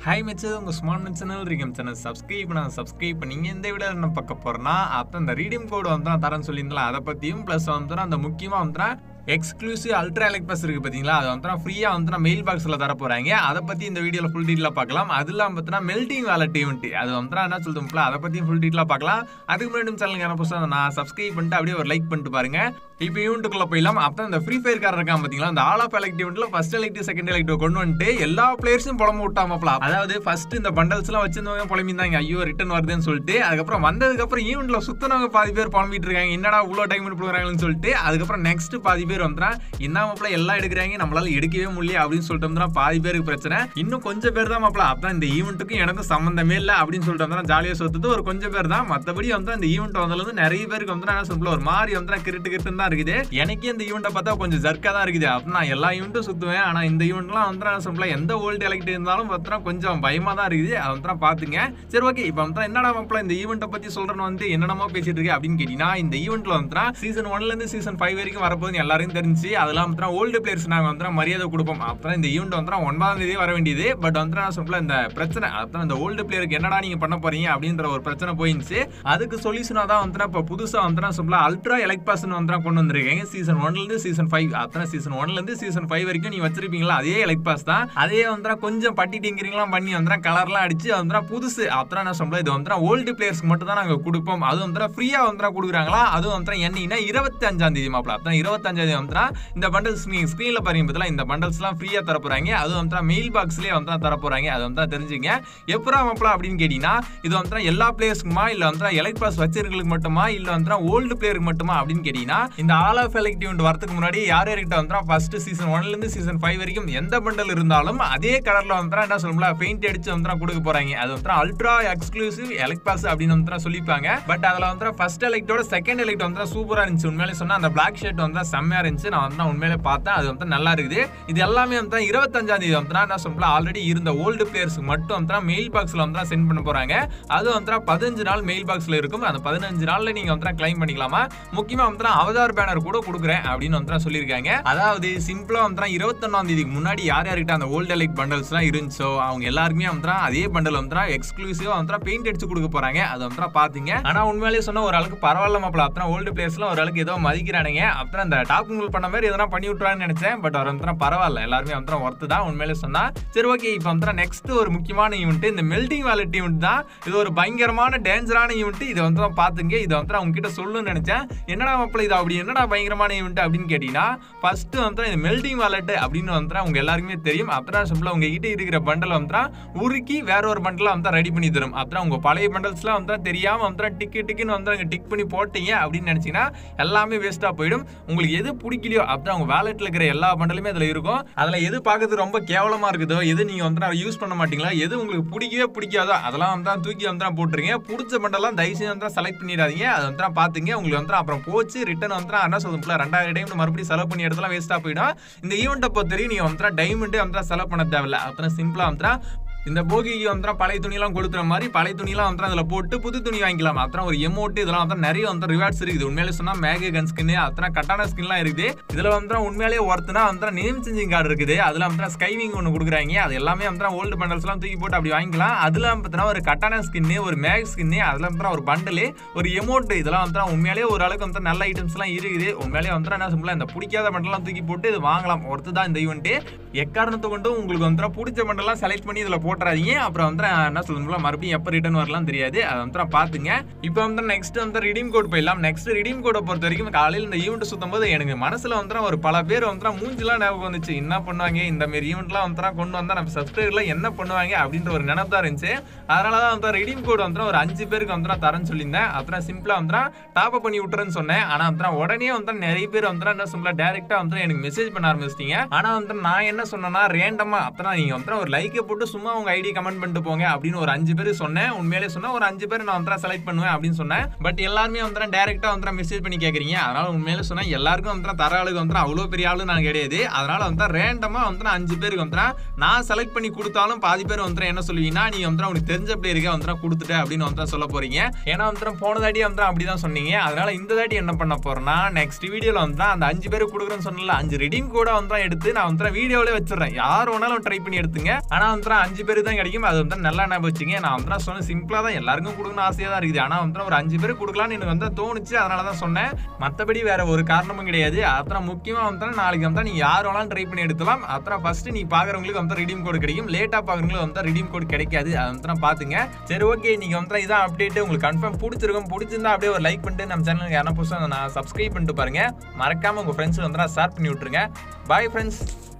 hi மச்சு உங்கள் smart net channel இருக்கேன் சேனல் சப்ஸ்கிரைப் பண்ண சப்ஸ்கிரைப் பண்ணீங்க இந்த விட என்ன பார்க்க போகிறேன்னா அப்போ அந்த ரீடிங் கோடு வந்து நான் தரேன்னு சொல்லியிருந்தேன் அதை பற்றியும் ப்ளஸ் வந்து அந்த முக்கியமாக வந்து எக்ஸ்க்ளூசிவ் அல்ட்ரா எலக்ட் பஸ் இருக்குது பார்த்தீங்களா அது வந்து ஃப்ரீயாக வந்து நான் மெயில் பாக்ஸில் தர போகிறாங்க அதை பற்றி இந்த வீடியோவில் ஃபுல் டீட்டெயிலாக பார்க்கலாம் அது இல்லாமல் பார்த்தீங்கன்னா மெல்டிங் வேலட் ஈவெண்ட் அது வந்து என்ன சொல்லுவோம்ல அதை பற்றியும் ஃபுல் டீட்டெயிலாக பார்க்கலாம் அதுக்கு முன்னாடி சேனலுக்கு என்ன புதுசாக நான் சப்ஸ்கிரைப் பண்ணிட்டு அப்படியே ஒரு லைக் பண்ணிட்டு பாருங்க இப்போ ஈவெண்ட்டுக்குள்ள போயிடலாம் அப்போ இந்த ஃப்ரீ ஃபயர் கார் இருக்கான் பார்த்தீங்களா அந்த ஆல் ஆஃப் எலக்ட் ஈவெண்ட்டில் ஃபர்ஸ்ட் எலக்ட் செகண்ட் எலக்ட் கொண்டு வந்துட்டு எல்லா பிளேயர்ஸும் புலம்பு விட்டாமப்பல அதாவது ஃபர்ஸ்ட் இந்த பண்டல்ஸ்லாம் வச்சிருந்தவங்க புலம்பிந்தாங்க ஐயோ ரிட்டன் வருதுன்னு சொல்லிட்டு அதுக்கப்புறம் வந்ததுக்கப்புறம் ஈவெண்ட்ல சுத்தினவங்க பாதி பேர் புலம்பிட்டு இருக்காங்க என்னடா இவ்வளோ டைம் கொடுக்குறாங்கன்னு சொல்லிட்டு அதுக்கப்புறம் நெக்ஸ்ட் பாதி பேர் வந்துடா என்ன மாப்பிள எல்லாம் எடுக்கிறாங்க நம்மளால எடுக்கவே முடியல அப்படின்னு சொல்லிட்டு வந்தா பாதி பேருக்கு பிரச்சனை இன்னும் கொஞ்சம் பேர் தான் மாப்பிள அப்பதான் இந்த ஈவெண்ட்டுக்கும் எனக்கும் சம்மந்தமே இல்லை அப்படின்னு சொல்லிட்டு வந்தா ஜாலியாக சொத்துது ஒரு கொஞ்சம் பேர் தான் மற்றபடி வந்து அந்த ஈவெண்ட் வந்ததுல இருந்து நிறைய பேருக்கு வந்து என்ன சொல்ல ஒரு மாதிரி வந்து கிரிட்டு கிரிட்டு தான் இருக்குது எனக்கே இந்த ஈவெண்ட்டை பார்த்தா கொஞ்சம் ஜர்க்கா தான் இருக்குது அப்ப நான் எல்லா ஈவெண்ட்டும் சுத்துவேன் ஆனா இந்த ஈவெண்ட்லாம் வந்து நான் சொல்ல எந்த ஓல்டு எலக்ட் இருந்தாலும் பார்த்தா கொஞ்சம் பயமா தான் இருக்குது அதை வந்து பாத்துங்க சரி ஓகே இப்போ வந்து என்னடா மாப்பிள இந்த ஈவெண்ட்டை பத்தி சொல்றேன்னு வந்து என்னென்னமோ பேசிட்டு இருக்கு அப்படின்னு கேட்டீங்கன்னா இந்த ஈவெண்ட்ல வந்து சீசன் ஒன்ல இருந்து சீசன் ஃபைவ் வரைக்கும் வரப்போகுது எல்லாருக்கும் தெரிஞ்சு அதெல்லாம் வந்து ஓல்டு பிளேயர்ஸ் நாங்க வந்து மரியாதை கொடுப்போம் அப்புறம் இந்த ஈவெண்ட் வந்து ஒன்பதாம் தேதி வர வேண்டியது பட் வந்து நான் சொல்ல இந்த பிரச்சனை அப்புறம் இந்த ஓல்டு பிளேயருக்கு என்னடா நீங்க பண்ண போறீங்க அப்படின்ற ஒரு பிரச்சனை போயிருந்துச்சு அதுக்கு சொல்யூஷனா தான் வந்து இப்போ புதுசா வந்து நான் சொல்ல அல்ட்ரா எலக்ட் பாஸ்னு வந்து கொண்டு வந்திருக்கேன் சீசன் ஒன்ல இருந்து சீசன் ஃபைவ் அத்தனை சீசன் ஒன்ல இருந்து சீசன் ஃபைவ் வரைக்கும் நீ வச்சிருப்பீங்களா அதே எலக்ட் பாஸ் தான் அதே வந்து கொஞ்சம் பட்டி டிங்கரிங்லாம் பண்ணி வந்து கலர்லாம் அடிச்சு வந்து புதுசு அப்புறம் நான் சொல்ல இது வந்து ஓல்டு பிளேயர்ஸ்க்கு மட்டும் தான் நாங்க கொடுப்போம் அது வந்து ஃப்ரீயா வந்து கொடுக்குறாங்களா அது வந்து என்னன்னா இருபத்தி அஞ்சாம் தேதி மாப்பிள அப்புறம் இருபத்தஞ்சாம் தேதி வந்து இந்த பண்டல்ஸ் நீங்க ஸ்க்ரீன்ல பாருங்க பதிலா இந்த பண்டல்ஸ்லாம் ஃப்ரீயா தர போறாங்க அது வந்து மெயில் பாக்ஸ்லயே வந்து தர போறாங்க அது வந்து தெரிஞ்சுங்க எப்பரா மாப்பிள அப்படின்னு கேட்டீங்கன்னா இது வந்து எல்லா பிளேயர்ஸ்க்குமா இல்ல வந்து எலக்ட் பாஸ் வச்சிருக்கிறதுக்கு மட்டுமா இல்ல வந்து ஓல்டு பிளேயருக்கு மட்டுமா அப்படின்னு கேட்டீங்கன்னா இந்த ஆல் ஆஃப் எலக்ட் ஈவெண்ட் வரதுக்கு முன்னாடி யார் யார்கிட்ட வந்து ஃபர்ஸ்ட் சீசன் ஒன்ல இருந்து சீசன் ஃபைவ் வரைக்கும் எந்த பண்டல் இருந்தாலும் அதே கலர்ல வந்து என்ன சொல்லும்ல பெயிண்ட் அடிச்சு வந்து கொடுக்க போறாங்க அது வந்து அல்ட்ரா எக்ஸ்க்ளூசிவ் எலக்ட் பாஸ் அப்படின்னு வந்து சொல்லிப்பாங்க பட் அதுல வந்து ஃபர்ஸ்ட் எலக்டோட செகண்ட் எலக்ட் வந்து சூப்பரா இருந்துச்சு உண்மையிலே சொன்னா அந்த பிளாக் ஷர்ட் வந்து செம்மையா இருந்துச்சு நான் வந்து உண்மையிலே பார்த்தேன் அது வந்து நல்லா இருக்குது இது எல்லாமே வந்து இருபத்தஞ்சாம் தேதி வந்து என்ன சொல்ல ஆல்ரெடி இருந்த ஓல்டு பிளேயர்ஸ்க்கு மட்டும் வந்து மெயில் பாக்ஸ்ல வந்து சென்ட் பண்ண போறாங்க அது வந்து பதினஞ்சு நாள் மெயில் பாக்ஸ்ல இருக்கும் அந்த பதினஞ்சு நாள்ல நீங்க வந்து கிளைம் பண்ணிக்கலாமா முக்கியமா வந்து அவதார் பேனர் கூட கொடுக்குறேன் அப்படின்னு வந்து சொல்லியிருக்காங்க அதாவது சிம்பிளா வந்து இருபத்தொன்னாம் தேதிக்கு முன்னாடி யார் யார்கிட்ட அந்த ஓல்டு எலக்ட் பண்டல்ஸ் எல்லாம் இருந்துச்சோ அவங்க எல்லாருக்குமே வந்து அதே பண்டல் வந்து எக்ஸ்க்ளூசிவா வந்து பெயிண்ட் அடிச்சு கொடுக்க போறாங்க அது வந்து பாத்தீங்க ஆனா உண்மையிலேயே சொன்ன ஒரு அளவுக்கு பரவாயில்ல மாப்பிள அப்புறம் ஓல்டு பிளேயர்ஸ்லாம் ஒரு அளவுக்கு ஏதோ மதிக்கிறானுங்க அப்புறம் அந்த டாப் பண்ண மாதிரி எதனா பண்ணி விட்டுறான்னு நினைச்சேன் பட் அவர் வந்து பரவாயில்ல எல்லாருமே வந்து ஒர்த்து தான் உண்மையிலே சொன்னா சரி ஓகே இப்போ வந்து நெக்ஸ்ட் ஒரு முக்கியமான ஈவெண்ட் இந்த மெல்டிங் வேலட் ஈவெண்ட் தான் இது ஒரு பயங்கரமான டேஞ்சரான ஈவெண்ட் இதை வந்து தான் பாத்துங்க இதை வந்து அவங்க கிட்ட சொல்லணும்னு நினைச்சேன் என்னடா மாப்பிள இது அப்படி என்னடா பயங்கரமான ஈவெண்ட் அப்படின்னு கேட்டீங்கன்னா ஃபர்ஸ்ட் வந்து இந்த மெல்டிங் வேலட் அப்படின்னு வந்து அவங்க எல்லாருக்குமே தெரியும் அப்புறம் சிம்பிளா உங்க கிட்ட இருக்கிற பண்டல் வந்து உருக்கி வேற ஒரு பண்டல வந்து ரெடி பண்ணி தரும் அப்புறம் உங்க பழைய பண்டல்ஸ்லாம் வந்து தெரியாம வந்து டிக்கு டிக்குன்னு வந்து அங்க டிக் பண்ணி போட்டீங்க அப்படின்னு நினைச்சீங்கன்னா எல்லாமே வேஸ்டா போயிடும் உங்களுக்கு எது பிடிக்கலையோ அப்புறம் உங்க வேலட்ல இருக்கிற எல்லா பண்டலுமே அதுல இருக்கும் அதுல எது பார்க்கறது ரொம்ப கேவலமா இருக்குதோ எது நீங்க வந்து யூஸ் பண்ண மாட்டீங்களா எது உங்களுக்கு பிடிக்கவே பிடிக்காதோ அதெல்லாம் வந்து தூக்கி வந்து போட்டுருங்க பிடிச்ச பண்டெல்லாம் தயவு செஞ்சு வந்து செலக்ட் பண்ணிடாதீங்க அது வந்து பாத்துங்க உங்களுக்கு வந்து அப்புறம் போச்சு ரிட்டர்ன் வந்து என்ன சொல்லுங்களா ரெண்டாயிரம் டைம் மறுபடியும் செலவு பண்ணி இடத்துல வேஸ்டா போயிடும் இந்த ஈவெண்ட்டை பொறுத்தவரைக்கும் நீங்க வந்து டைமண்டே வந்து செலவு பண்ண தேவையில்ல அப்புறம் சிம்பிளா வந்து இந்த போகிக்கு வந்து பழைய துணியெல்லாம் கொடுக்குற மாதிரி பழைய துணியெல்லாம் வந்து அதில் போட்டு புது துணி வாங்கிக்கலாம் அப்புறம் ஒரு எமௌண்ட் இதெல்லாம் வந்து நிறைய வந்து ரிவார்ட்ஸ் இருக்குது உண்மையிலே சொன்னா மேக கன் ஸ்கின் அத்தனை கட்டான ஸ்கின்லாம் இருக்குது இதுல வந்து உண்மையிலேயே ஒருத்தனா வந்து நேம் சேஞ்சிங் கார்டு இருக்குது அதுல வந்து ஸ்கைவிங் ஒன்று கொடுக்குறாங்க அது எல்லாமே வந்து ஓல்டு பண்டல்ஸ்லாம் தூக்கி போட்டு அப்படி வாங்கிக்கலாம் அதுல பார்த்தீங்கன்னா ஒரு கட்டான ஸ்கின்னு ஒரு மேக் ஸ்கின்னு அதுல வந்து ஒரு பண்டலு ஒரு எமௌண்ட் இதெல்லாம் வந்து உண்மையிலேயே ஒரு அளவுக்கு வந்து நல்ல ஐட்டம்ஸ்லாம் இருக்குது உண்மையிலேயே வந்து என்ன சிம்பிளா இந்த பிடிக்காத பண்டலாம் தூக்கி போட்டு இது வாங்கலாம் ஒருத்து தான் இந்த ஈவெண்ட் எக்காரணத்தை கொண்டு உங்களுக்கு வந்து பிடிச்ச பண்டெல்லாம் செலக்ட் பண்ணி இதுல போட்டுறாதீங்க அப்புறம் வந்து என்ன சொல்லுங்களா மறுபடியும் எப்போ ரிட்டர்ன் வரலாம் தெரியாது அதை வந்து பாத்துங்க இப்போ வந்து நெக்ஸ்ட் வந்து ரிடீம் கோட் போயிடலாம் நெக்ஸ்ட் ரிடீம் கோடை பொறுத்த வரைக்கும் காலையில் இந்த ஈவெண்ட் சுத்தும் போது எனக்கு மனசுல வந்து ஒரு பல பேர் வந்து மூஞ்சிலாம் ஞாபகம் வந்துச்சு என்ன பண்ணுவாங்க இந்த மாதிரி ஈவெண்ட்லாம் வந்து கொண்டு வந்தா நம்ம சப்ஸ்கிரைபர்லாம் என்ன பண்ணுவாங்க அப்படின்ற ஒரு நினைப்பு தான் இருந்துச்சு அதனால தான் வந்து ரிடீம் கோட் வந்து ஒரு அஞ்சு பேருக்கு வந்து தரேன்னு சொல்லியிருந்தேன் அப்புறம் சிம்பிளா வந்து டாப் பண்ணி விட்டுறேன்னு சொன்னேன் ஆனா வந்து உடனே வந்து நிறைய பேர் வந்து என்ன சிம்பிளா டேரக்டா வந்து எனக்கு மெசேஜ் பண்ண ஆரம்பிச்சிட்டீங்க ஆனா வந்து நான் என்ன சொன்னேன்னா ரேண்டமா அப்புறம் நீங்க வந்து ஒரு லைக்கை போட்டு சும்மா உங்க ஐடி கமெண்ட் பண்ணிட்டு போங்க அப்படின்னு ஒரு அஞ்சு பேர் சொன்னேன் உண்மையிலே சொன்னா ஒரு அஞ்சு பேர் நான் வந்து செலக்ட் பண்ணுவேன் அப்படின்னு சொன்னேன் பட் எல்லாருமே வந்து டேரக்டா வந்து மெசேஜ் பண்ணி கேக்குறீங்க அதனால உண்மையிலே சொன்னா எல்லாருக்கும் வந்து தர ஆளுக்கு வந்து அவ்வளோ பெரிய ஆளு நான் கிடையாது அதனால வந்து ரேண்டமா வந்து அஞ்சு பேருக்கு வந்து நான் செலக்ட் பண்ணி கொடுத்தாலும் பாதி பேர் வந்து என்ன சொல்லுவீங்கன்னா நீ வந்து உனக்கு தெரிஞ்ச பிளேயருக்கு வந்து கொடுத்துட்ட அப்படின்னு வந்து சொல்ல போறீங்க ஏன்னா வந்து போன தாட்டி வந்து அப்படிதான் சொன்னீங்க அதனால இந்த தாட்டி என்ன பண்ண போறேன்னா நெக்ஸ்ட் வீடியோல வந்து அந்த அஞ்சு பேருக்கு கொடுக்குறேன்னு சொன்னல அஞ்சு ரெடீம் கூட வந்து எடுத்து நான் வந்து வீடியோவிலே வச்சிடுறேன் யார் வேணாலும் ட்ரை பண்ணி எடுத்துங்க ஆனா வந்து அஞ்சு பேர் பேருக்கு தான் கிடைக்கும் அது வந்து நல்லா ஞாபகம் வச்சுங்க நான் வந்து நான் சொன்ன சிம்பிளா தான் எல்லாருக்கும் கொடுக்கணும்னு ஆசையா தான் இருக்குது ஆனா வந்து ஒரு அஞ்சு பேருக்கு கொடுக்கலாம்னு எனக்கு வந்து தோணுச்சு அதனால தான் சொன்னேன் மத்தபடி வேற ஒரு காரணமும் கிடையாது அப்புறம் முக்கியமா வந்து நாளைக்கு வந்து நீங்க யார் வேணாலும் ட்ரை பண்ணி எடுக்கலாம் அப்புறம் ஃபர்ஸ்ட் நீ பாக்குறவங்களுக்கு வந்து ரிடீம் கோட் கிடைக்கும் லேட்டா பாக்குறவங்களுக்கு வந்து ரிடீம் கோட் கிடைக்காது அது வந்து பாத்துங்க சரி ஓகே நீங்க வந்து இதான் அப்டேட் உங்களுக்கு கன்ஃபார்ம் பிடிச்சிருக்கும் பிடிச்சிருந்தா அப்படியே ஒரு லைக் பண்ணிட்டு நம்ம சேனலுக்கு யாரா புதுசாக நான் சப்ஸ்கிரைப் பண்ணிட்டு பாருங்க மறக்காம உங்க ஃப்ரெண்ட்ஸ் வந்து ஷேர் பண்ணி விட்டுருங்க பாய் ஃப்ரெண்ட்ஸ்